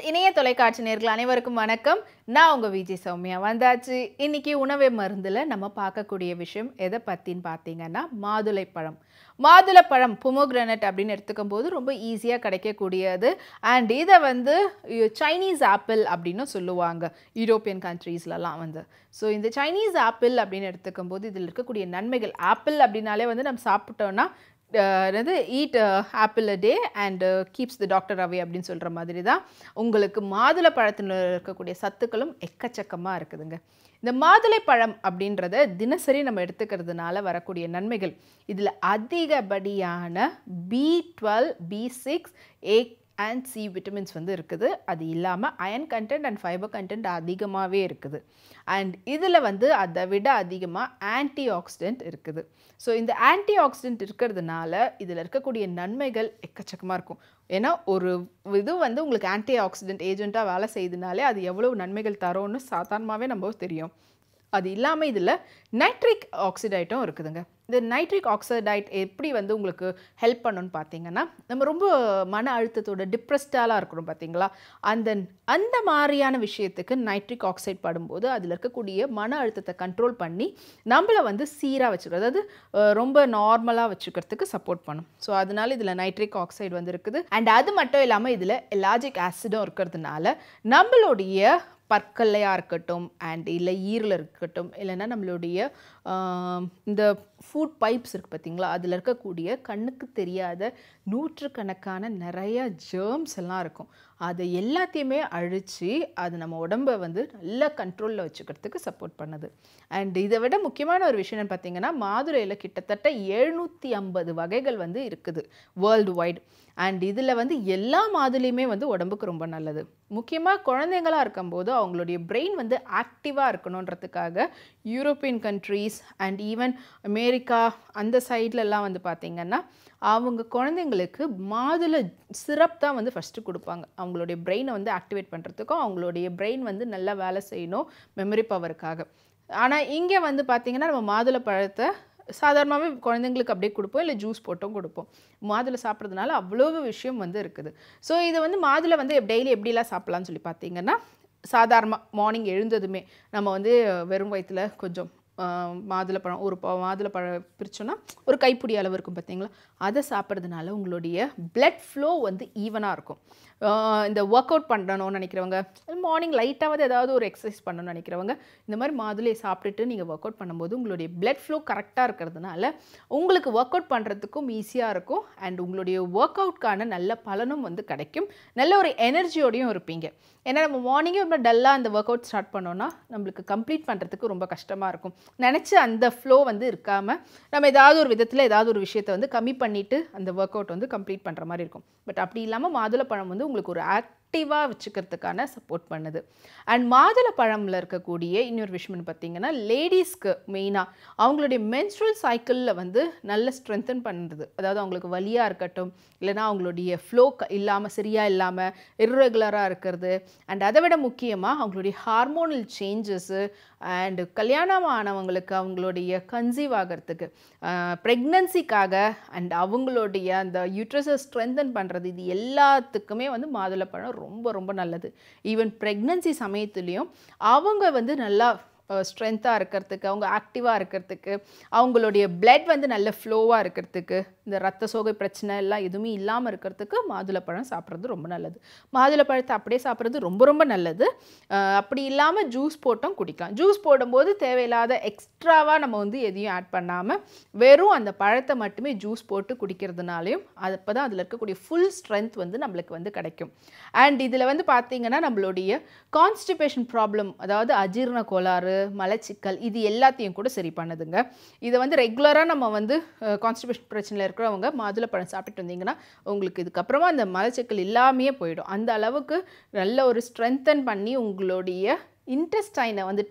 இணைய தொலைக்காட்சி நேர்கள் அனைவருக்கும் வணக்கம் நான் உங்க விஜய் சௌமியா வந்தாச்சு இன்னைக்கு உணவே மருந்துல நம்ம பார்க்கக்கூடிய விஷயம் எதை பத்தின்னு பார்த்தீங்கன்னா மாதுளைப்பழம் மாதுளைப்பழம் புமோகிரானட் அப்படின்னு எடுத்துக்கும் போது ரொம்ப ஈஸியாக கிடைக்கக்கூடியது அண்ட் இதை வந்து சைனீஸ் ஆப்பிள் அப்படின்னு சொல்லுவாங்க யூரோப்பியன் கண்ட்ரீஸ்லலாம் வந்து ஸோ இந்த சைனீஸ் ஆப்பிள் அப்படின்னு எடுத்துக்கும் போது இதில் இருக்கக்கூடிய நன்மைகள் ஆப்பிள் அப்படின்னாலே வந்து நம்ம சாப்பிட்டோம்னா அஹ் என்னது eat apple a day and keeps the doctor away அப்படின்னு சொல்கிற மாதிரி தான் உங்களுக்கு மாதுளை பழத்தில் இருக்கக்கூடிய சத்துக்களும் எக்கச்சக்கமாக இருக்குதுங்க இந்த மாதுளை பழம் அப்படின்றத தினசரி நம்ம எடுத்துக்கிறதுனால வரக்கூடிய நன்மைகள் இதில் அதிகப்படியான B twelve B six A and C vitamins வந்து இருக்குது அது இல்லாமல் iron content and fibre content அதிகமாகவே இருக்குது அண்ட் இதில் வந்து அதை விட அதிகமாக ஆன்டி ஆக்சிடென்ட் இருக்குது ஸோ இந்த ஆன்டி ஆக்சிடென்ட் இருக்கிறதுனால இதில் இருக்கக்கூடிய நன்மைகள் எக்கச்சக்கமாக இருக்கும் ஏன்னா ஒரு இது வந்து உங்களுக்கு ஆன்டி ஆக்சிடென்ட் ஏஜெண்ட்டாக வேலை செய்யுதுனாலே அது எவ்வளோ நன்மைகள் தரோன்னு சாதாரணமாகவே நம்ம தெரியும் அது இல்லாமல் இதில் நைட்ரிக் ஆக்சிடைட்டும் இருக்குதுங்க இந்த நைட்ரிக் ஆக்சைடைட் எப்படி வந்து உங்களுக்கு ஹெல்ப் பண்ணுன்னு பார்த்தீங்கன்னா நம்ம ரொம்ப மன அழுத்தத்தோட டிப்ரெஸ்டாலாக இருக்கிறோம் பார்த்தீங்களா அந்த அந்த மாதிரியான விஷயத்துக்கு நைட்ரிக் ஆக்சைடு படும்போது அதில் இருக்கக்கூடிய மன அழுத்தத்தை கண்ட்ரோல் பண்ணி நம்மளை வந்து சீராக வச்சுக்கிறது அதாவது அஹ், ரொம்ப நார்மலாக வச்சுக்கிறதுக்கு சப்போர்ட் பண்ணும் ஸோ அதனால இதில் நைட்ரிக் ஆக்சைடு வந்து இருக்குது அண்ட் அது மட்டும் இல்லாமல் இதில் எலாஜிக் ஆசிடும் இருக்கிறதுனால நம்மளுடைய பற்கல்லையாக இருக்கட்டும் அண்ட் இல்லை ஈரில் இருக்கட்டும் இல்லைன்னா நம்மளுடைய ஆம், இந்த ஃபுட் பைப்ஸ் இருக்குது பார்த்தீங்களா அதில் இருக்கக்கூடிய கண்ணுக்கு தெரியாத நூற்றுக்கணக்கான நிறைய ஜேர்ம்ஸ் எல்லாம் இருக்கும் அதை எல்லாத்தையுமே அழித்து அது நம்ம உடம்பை வந்து நல்ல கண்ட்ரோலில் வச்சுக்கிறதுக்கு சப்போர்ட் பண்ணுது அண்ட் இதை விட முக்கியமான ஒரு விஷயம் என்னன்னு பார்த்தீங்கன்னா மாதுளையில் கிட்டத்தட்ட எழுநூற்றி ஐம்பது வகைகள் வந்து இருக்குது வேர்ல்டு வைட் அண்ட் இதில் வந்து எல்லா மாதுளையுமே வந்து உடம்புக்கு ரொம்ப நல்லது முக்கியமாக குழந்தைங்களா இருக்கும்போது அவங்களுடைய பிரெயின் வந்து ஆக்டிவாக இருக்கணுன்றதுக்காக European countries and even America அந்த சைட்லலாம் வந்து பார்த்திங்கன்னா அவங்க குழந்தைங்களுக்கு மாதுளை சிரப் தான் வந்து ஃபஸ்ட்டு கொடுப்பாங்க அவங்களுடைய பிரெயினை வந்து ஆக்டிவேட் பண்ணுறதுக்கும் அவங்களுடைய பிரெயின் வந்து நல்லா வேலை செய்யணும் மெமரி பவருக்காக ஆனால் இங்கே வந்து பார்த்திங்கன்னா நம்ம மாதுளை பழத்தை சாதாரணமாகவே குழந்தைங்களுக்கு அப்படியே கொடுப்போம் இல்லை ஜூஸ் போட்டும் கொடுப்போம் மாதுளை சாப்பிட்றதுனால அவ்வளோ விஷயம் வந்து இருக்குது ஸோ இதை வந்து மாதுளை வந்து டெய்லி எப்படிலாம் சாப்பிட்லான்னு சொல்லி பார்த்தீங்கன்னா சாதாரணமாக மார்னிங் எழுந்ததுமே நம்ம வந்து வெறும் வயிற்றுல கொஞ்சம் ஆஹ், மாதுளைப்பழம் ஒரு ப மாதுளைப்பழம் பிரிச்சோன்னா ஒரு கைப்பிடி அளவு இருக்கும் பார்த்தீங்களா அதை சாப்பிட்றதுனால உங்களுடைய blood flow வந்து ஈவனாக இருக்கும் ஆஹ், இந்த ஒர்க் அவுட் பண்ணணும்னு நினைக்கிறவங்க மார்னிங் லைட்டாவது ஏதாவது ஒரு எக்ஸசைஸ் பண்ணணும்னு நினைக்கிறவங்க இந்த மாதிரி மாதுளையை சாப்பிட்டுட்டு நீங்கள் ஒர்க் அவுட் பண்ணும்போது உங்களுடைய blood flow கரெக்டாக இருக்கிறதுனால உங்களுக்கு ஒர்க் அவுட் பண்ணுறதுக்கும் ஈஸியாக இருக்கும் அண்ட் உங்களுடைய ஒர்க் அவுட்கான நல்ல பலனும் வந்து கிடைக்கும் நல்ல ஒரு எனர்ஜியோடையும் இருப்பீங்க ஏன்னா நம்ம மார்னிங்கே ரொம்ப டல்லாக அந்த ஒர்க் அவுட் ஸ்டார்ட் பண்ணோன்னா நம்மளுக்கு கம்ப்ளீட் பண்ணுறதுக்கு ரொம்ப கஷ்டமாக இருக்கும் நினச்ச அந்த ஃப்ளோ வந்து இருக்காமல் நம்ம ஏதாவது ஒரு விதத்தில் ஏதாவது ஒரு விஷயத்தை வந்து கம்மி பண்ணிவிட்டு அந்த ஒர்க் அவுட் வந்து கம்ப்ளீட் பண்ணுற மாதிரி இருக்கும் பட் அப்படி இல்லாமல் மாதுளைப்பழம் வந்து உங்களுக்கு ஒரு ஆக்டிவாக வச்சுக்கிறதுக்கான சப்போர்ட் பண்ணுது அண்ட் மாதுளைப்பழமில் இருக்கக்கூடிய இன்னொரு விஷயம்னு பார்த்தீங்கன்னா லேடிஸ்க்கு மெயினாக அவங்களுடைய மென்ஸ்ட்ரல் சைக்கிளில் வந்து நல்ல ஸ்ட்ரென்தன் பண்ணுறது அதாவது அவங்களுக்கு வலியாக இருக்கட்டும் இல்லைன்னா அவங்களுடைய ஃப்ளோ இல்லாமல் சரியாக இல்லாமல் இர்ரெகுலராக இருக்கிறது அண்ட் அதை விட முக்கியமாக அவங்களுடைய ஹார்மோனல் சேஞ்சஸ்ஸு அண்ட் கல்யாணம் ஆனவங்களுக்கு அவங்களுடைய கன்சீவ் ஆகிறதுக்கு ப்ரெக்னன்சிக்காக அண்ட் அவங்களுடைய அந்த யூட்ரஸை ஸ்ட்ரென்தன் பண்ணுறது இது எல்லாத்துக்குமே வந்து மாதுளைப்பழம் ரொம்ப ரொம்ப நல்லது ஈவன் ப்ரெக்னன்சி சமயத்துலேயும் அவங்க வந்து நல்லா ஸ்ட்ரென்த்தாக இருக்கிறதுக்கு அவங்க ஆக்டிவாக இருக்கிறதுக்கு அவங்களுடைய பிளட் வந்து நல்ல ஃப்ளோவாக இருக்கிறதுக்கு இந்த ரத்த சோகை பிரச்சனை எல்லாம் எதுவுமே இல்லாமல் இருக்கிறதுக்கு மாதுளைப்பழம் சாப்பிட்றது ரொம்ப நல்லது மாதுளைப்பழத்தை அப்படியே சாப்பிட்றது ரொம்ப ரொம்ப நல்லது அஹ் அப்படி இல்லாமல் ஜூஸ் போட்டும் குடிக்கலாம் ஜூஸ் போடும்போது தேவையில்லாத எக்ஸ்ட்ராவாக நம்ம வந்து எதையும் ஆட் பண்ணாமல் வெறும் அந்த பழத்தை மட்டுமே ஜூஸ் போட்டு குடிக்கிறதுனாலையும் அது அப்போ தான் அதில் இருக்கக்கூடிய ஃபுல் ஸ்ட்ரென்த் வந்து நம்மளுக்கு வந்து கிடைக்கும் அண்ட் இதில் வந்து பார்த்தீங்கன்னா நம்மளுடைய கான்ஸ்டிபேஷன் ப்ராப்ளம் அதாவது அஜீரண கோளாறு மலச்சிக்கல் இது எல்லாத்தையும் கூட சரி பண்ணுதுங்க இதை வந்து ரெகுலராக நம்ம வந்து கான்ஸ்டிபேஷன் பிரச்சனையில் இருக்கிறவங்க மாதுளைப்பழம் சாப்பிட்டு வந்தீங்கன்னா உங்களுக்கு இதுக்கப்புறமா அந்த மலச்சிக்கல் இல்லாமையே போயிடும் அந்த அளவுக்கு நல்ல ஒரு ஸ்ட்ரென்தன் பண்ணி உங்களுடைய இன்டெஸ்டைனை வந்துட்டு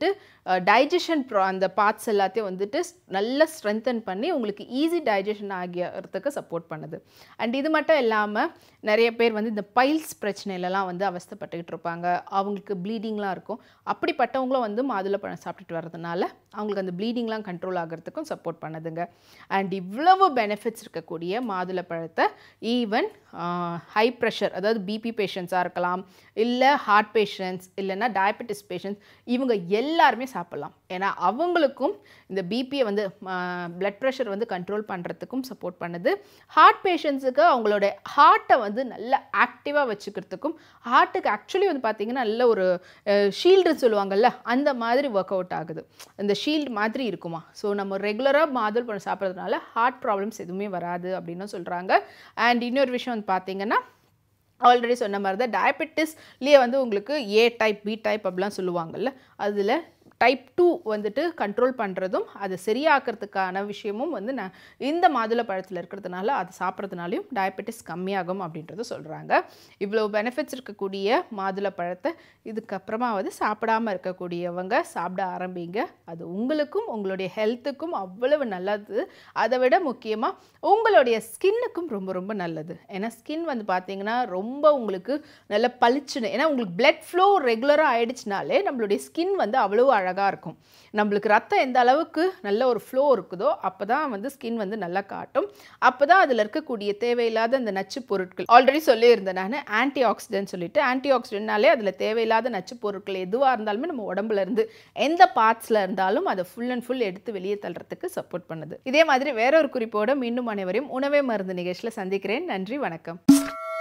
டைஜஷன் ப்ரா அந்த பார்ட்ஸ் எல்லாத்தையும் வந்துட்டு நல்லா ஸ்ட்ரென்தன் பண்ணி உங்களுக்கு ஈஸி டைஜஷன் ஆகியறதுக்கு சப்போர்ட் பண்ணுது அண்ட் இது மட்டும் இல்லாமல் நிறைய பேர் வந்து இந்த பைல்ஸ் பிரச்சனையிலலாம் வந்து அவஸ்தைப்பட்டுக்கிட்டு இருப்பாங்க அவங்களுக்கு ப்ளீடிங்லாம் இருக்கும் அப்படிப்பட்டவங்களும் வந்து மாதுளப்பழம் சாப்பிட்டுட்டு வர்றதுனால அவங்களுக்கு அந்த ப்ளீடிங்லாம் கண்ட்ரோல் ஆகிறதுக்கும் சப்போர்ட் பண்ணுதுங்க அண்ட் இவ்வளவு பெனிஃபிட்ஸ் இருக்கக்கூடிய மாதுளப்பழத்தை ஈவன் ஹை ப்ரெஷர் அதாவது பிபி பேஷண்ட்ஸாக இருக்கலாம் இல்லை ஹார்ட் பேஷண்ட்ஸ் இல்லைன்னா டயபெட்டிஸ் பேஷண்ட்ஸ் இவங்க எல்லாருமே சாப்பிட்லாம் ஏன்னா அவங்களுக்கும் இந்த பிபியை வந்து பிளட் ப்ரெஷர் வந்து கண்ட்ரோல் பண்ணுறதுக்கும் சப்போர்ட் பண்ணுது ஹார்ட் பேஷண்ட்ஸுக்கு அவங்களோட ஹார்ட்டை வந்து நல்லா ஆக்டிவாக வச்சுக்கிறதுக்கும் ஹார்ட்டுக்கு ஆக்சுவலி வந்து பார்த்திங்கன்னா நல்ல ஒரு ஷீல்டுன்னு சொல்லுவாங்கல்ல அந்த மாதிரி ஒர்க் அவுட் ஆகுது இந்த ஷீல்டு மாதிரி இருக்குமா ஸோ நம்ம ரெகுலராக மாதுளை பழம் சாப்பிட்றதுனால ஹார்ட் ப்ராப்ளம்ஸ் எதுவுமே வராது அப்படின்னு சொல்கிறாங்க அண்ட் இன்னொரு விஷயம் வந்து பார்த்தீங்கன்னா ஆல்ரெடி சொன்ன மாதிரி தான் டயபெட்டிஸ்லேயே வந்து உங்களுக்கு ஏ டைப் பி டைப் அப்படிலாம் சொல்லுவாங்கல்ல அதில் டைப் டூ வந்துட்டு கண்ட்ரோல் பண்ணுறதும் அது சரியாக்கிறதுக்கான விஷயமும் வந்து நான் இந்த மாதுளை பழத்தில் இருக்கிறதுனால அது சாப்பிட்றதுனாலையும் டயபெட்டிஸ் கம்மியாகும் அப்படின்றத சொல்கிறாங்க இவ்வளோ பெனிஃபிட்ஸ் இருக்கக்கூடிய மாதுளை பழத்தை இதுக்கப்புறமாவது சாப்பிடாமல் இருக்கக்கூடியவங்க சாப்பிட ஆரம்பிங்க அது உங்களுக்கும் உங்களுடைய ஹெல்த்துக்கும் அவ்வளவு நல்லது அதை விட முக்கியமாக உங்களுடைய ஸ்கின்னுக்கும் ரொம்ப ரொம்ப நல்லது ஏன்னா ஸ்கின் வந்து பார்த்தீங்கன்னா ரொம்ப உங்களுக்கு நல்ல பளிச்சுன்னு ஏன்னா உங்களுக்கு பிளட் ஃப்ளோ ரெகுலராக ஆயிடுச்சுனாலே நம்மளுடைய ஸ்கின் வந்து அவ்வளோ அழகாக இருக்கும் நம்மளுக்கு ரத்தம் எந்த அளவுக்கு நல்ல ஒரு ஃப்ளோ இருக்குதோ அப்போ தான் வந்து ஸ்கின் வந்து நல்லா காட்டும் அப்போ தான் அதில் இருக்கக்கூடிய தேவையில்லாத அந்த நச்சு பொருட்கள் ஆல்ரெடி சொல்லியிருந்தேன் நான் ஆன்டி ஆக்சிடென்ட் சொல்லிட்டு ஆன்டி ஆக்சிடென்ட்னாலே அதில் தேவையில்லாத நச்சு பொருட்கள் எதுவாக இருந்தாலுமே நம்ம உடம்புல இருந்து எந்த பார்ட்ஸில் இருந்தாலும் அதை ஃபுல் அண்ட் ஃபுல் எடுத்து வெளியே தள்ளுறதுக்கு சப்போர்ட் பண்ணுது இதே மாதிரி வேற ஒரு குறிப்போட மீண்டும் அனைவரையும் உணவே மருந்து நிகழ்ச்சியில் சந்திக்கிறேன் நன்றி வணக்கம்